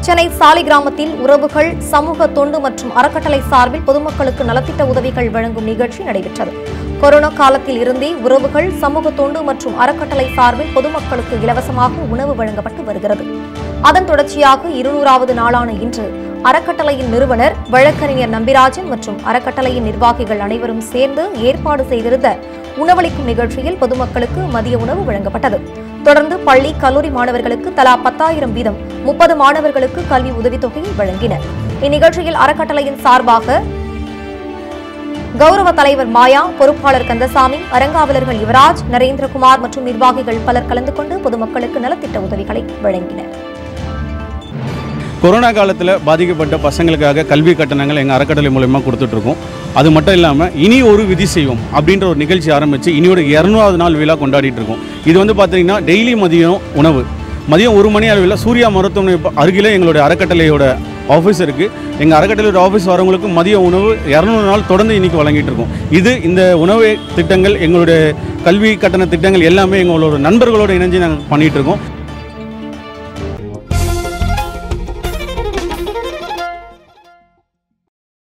சென்னை சாலை கிராமத்தில் உறவுகள் சமூக தொண்டு மற்றும் அறக்கட்டளை சார்பில் பொதுமக்களுக்கு நலத்திட்ட உதவிகள் வழங்கும் நிகழ்ச்சி நடைபெற்றது கொரோனா காலத்தில் இருந்தே உறவுகள் சமூக தொண்டு மற்றும் அறக்கட்டளை சார்பில் பொதுமக்களுக்கு இலவசமாக உணவு வழங்கப்பட்டு வருகிறது அதன் தொடர்ச்சியாக இருநூறாவது நாளான இன்று அறக்கட்டளையின் நிறுவனர் வழக்கறிஞர் நம்பிராஜன் மற்றும் அறக்கட்டளையின் நிர்வாகிகள் அனைவரும் சேர்ந்து ஏற்பாடு செய்திருந்த உணவளிக்கும் நிகழ்ச்சியில் பொதுமக்களுக்கு மதிய உணவு வழங்கப்பட்டது தொடர்ந்து பள்ளி கல்லூரி மாணவர்களுக்கு தலா பத்தாயிரம் வீதம் முப்பது மாணவர்களுக்கு கல்வி உதவித்தொகையை வழங்கினர் இந்நிகழ்ச்சியில் அறக்கட்டளையின் சார்பாக கௌரவ தலைவர் மாயா பொறுப்பாளர் கந்தசாமி அரங்காவலர்கள் யுவராஜ் நரேந்திரகுமார் மற்றும் நிர்வாகிகள் பலர் கலந்து கொண்டு பொதுமக்களுக்கு நலத்திட்ட உதவிகளை வழங்கினர் கொரோனா காலத்தில் பாதிக்கப்பட்ட பசங்களுக்காக கல்வி கட்டணங்கள் எங்கள் அறக்கட்டளை மூலயமா கொடுத்துட்ருக்கோம் அது மட்டும் இல்லாமல் இனி ஒரு விதி செய்வோம் அப்படின்ற ஒரு நிகழ்ச்சி ஆரம்பித்து இனியோட இரநூறாவது நாள் விழா கொண்டாடிட்டு இருக்கோம் இது வந்து பார்த்தீங்கன்னா டெய்லி மதியம் உணவு மதியம் ஒரு மணி அளவில் சூர்யா மருத்துவமனை ப- அருகிலே எங்களுடைய அறக்கட்டளையோட ஆஃபீஸ் இருக்குது எங்கள் அறக்கட்டளையோட ஆஃபீஸ் வரவங்களுக்கு மதிய உணவு இரநூறு நாள் தொடர்ந்து இன்றைக்கி வழங்கிட்டு இருக்கோம் இது இந்த உணவு திட்டங்கள் எங்களுடைய கல்வி கட்டண திட்டங்கள் எல்லாமே எங்களோட நண்பர்களோடு இணைஞ்சு நாங்கள் பண்ணிகிட்டு இருக்கோம்